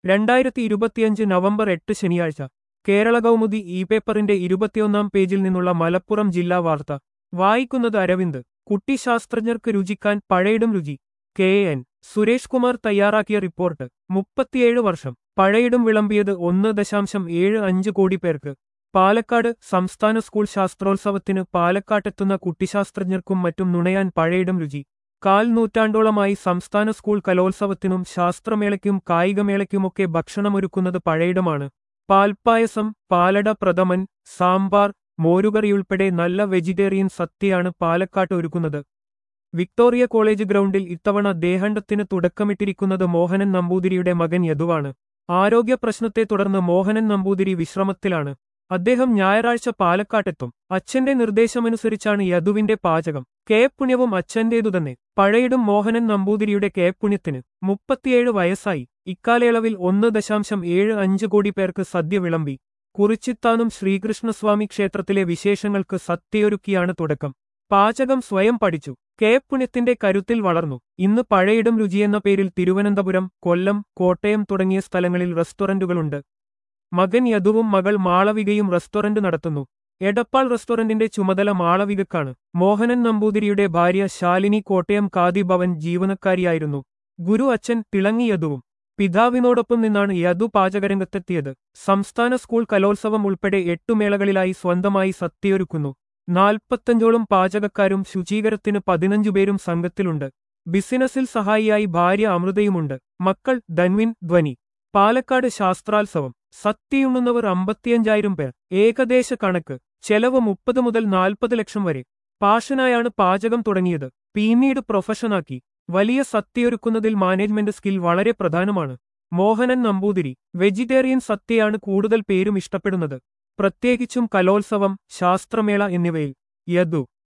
രണ്ടായിരത്തി ഇരുപത്തിയഞ്ച് നവംബർ എട്ട് ശനിയാഴ്ച കേരള കൗമുദി ഇ പേപ്പറിന്റെ ഇരുപത്തിയൊന്നാം പേജിൽ നിന്നുള്ള മലപ്പുറം ജില്ലാ വാർത്ത വായിക്കുന്നത് അരവിന്ദ് കുട്ടി ശാസ്ത്രജ്ഞർക്ക് രുചിക്കാൻ പഴയിടും രുചി കെ എൻ സുരേഷ് കുമാർ തയ്യാറാക്കിയ റിപ്പോർട്ട് മുപ്പത്തിയേഴ് വർഷം പഴയിടും വിളമ്പിയത് ഒന്ന് ദശാംശം ഏഴ് അഞ്ച് കോടി പേർക്ക് പാലക്കാട് സംസ്ഥാന സ്കൂൾ ശാസ്ത്രോത്സവത്തിന് പാലക്കാട്ടെത്തുന്ന കുട്ടിശാസ്ത്രജ്ഞർക്കും മറ്റും നുണയാൻ പഴയിടും രുചി കാൽ നൂറ്റാണ്ടോളമായി സംസ്ഥാന സ്കൂൾ കലോത്സവത്തിനും ശാസ്ത്രമേളയ്ക്കും കായികമേളയ്ക്കുമൊക്കെ ഭക്ഷണമൊരുക്കുന്നത് പഴയിടമാണ് പാൽപ്പായസം പാലട പ്രഥമൻ സാമ്പാർ മോരുകറിയുൾപ്പെടെ നല്ല വെജിറ്റേറിയൻ സദ്യയാണ് പാലക്കാട്ട് ഒരുക്കുന്നത് വിക്ടോറിയ കോളേജ് ഗ്രൗണ്ടിൽ ഇത്തവണ ദേഹണ്ഡത്തിന് തുടക്കമിട്ടിരിക്കുന്നത് മോഹനൻ നമ്പൂതിരിയുടെ മകൻ യദുവാണ് ആരോഗ്യ പ്രശ്നത്തെ തുടർന്ന് മോഹനൻ നമ്പൂതിരി വിശ്രമത്തിലാണ് അദ്ദേഹം ഞായറാഴ്ച പാലക്കാട്ടെത്തും അച്ഛന്റെ നിർദ്ദേശമനുസരിച്ചാണ് യദുവിന്റെ പാചകം കേപ്പുണ്യവും അച്ഛന്റേതു തന്നെ പഴയിടും മോഹനൻ നമ്പൂതിരിയുടെ കേപ്പുണ്യത്തിന് മുപ്പത്തിയേഴ് വയസ്സായി ഇക്കാലയളവിൽ ഒന്ന് ദശാംശം ഏഴ് അഞ്ച് കോടി പേർക്ക് സദ്യ വിളമ്പി കുറിച്ചിത്താനും ശ്രീകൃഷ്ണസ്വാമി ക്ഷേത്രത്തിലെ വിശേഷങ്ങൾക്ക് സത്യയൊരുക്കിയാണ് തുടക്കം പാചകം സ്വയം പഠിച്ചു കേപ്പുണ്യത്തിന്റെ കരുത്തിൽ വളർന്നു ഇന്ന് പഴയിടം രുചിയെന്ന പേരിൽ തിരുവനന്തപുരം കൊല്ലം കോട്ടയം തുടങ്ങിയ സ്ഥലങ്ങളിൽ റെസ്റ്റോറന്റുകളുണ്ട് മകൻ യദുവും മകൾ മാളവികയും റെസ്റ്റോറന്റ് നടത്തുന്നു എടപ്പാൾ റെസ്റ്റോറന്റിന്റെ ചുമതല മാളവികക്കാണ് മോഹനൻ നമ്പൂതിരിയുടെ ഭാര്യ ശാലിനി കോട്ടയം കാദി ഭവൻ ജീവനക്കാരിയായിരുന്നു ഗുരു അച്ഛൻ തിളങ്ങി യദുവും പിതാവിനോടൊപ്പം നിന്നാണ് യദു പാചകരംഗത്തെത്തിയത് സംസ്ഥാന സ്കൂൾ കലോത്സവം ഉൾപ്പെടെ എട്ടു മേളകളിലായി സ്വന്തമായി സത്യയൊരുക്കുന്നു നാൽപ്പത്തഞ്ചോളം പാചകക്കാരും ശുചീകരത്തിന് പതിനഞ്ചുപേരും സംഘത്തിലുണ്ട് ബിസിനസ്സിൽ സഹായിയായി ഭാര്യ അമൃതയുമുണ്ട് മക്കൾ ധൻവിൻ ധ്വനി പാലക്കാട് ശാസ്ത്രാത്സവം സത്യയുണ്ണുന്നവർ അമ്പത്തിയഞ്ചായിരം പേർ ഏകദേശ കണക്ക് ചെലവ് മുപ്പത് മുതൽ നാൽപ്പത് ലക്ഷം വരെ പാഷനായാണ് പാചകം തുടങ്ങിയത് പിന്നീട് പ്രൊഫഷനാക്കി വലിയ സത്യയൊരുക്കുന്നതിൽ മാനേജ്മെന്റ് സ്കിൽ വളരെ പ്രധാനമാണ് മോഹനൻ നമ്പൂതിരി വെജിറ്റേറിയൻ സത്യയാണ് കൂടുതൽ പേരും ഇഷ്ടപ്പെടുന്നത് പ്രത്യേകിച്ചും കലോത്സവം ശാസ്ത്രമേള എന്നിവയിൽ യദു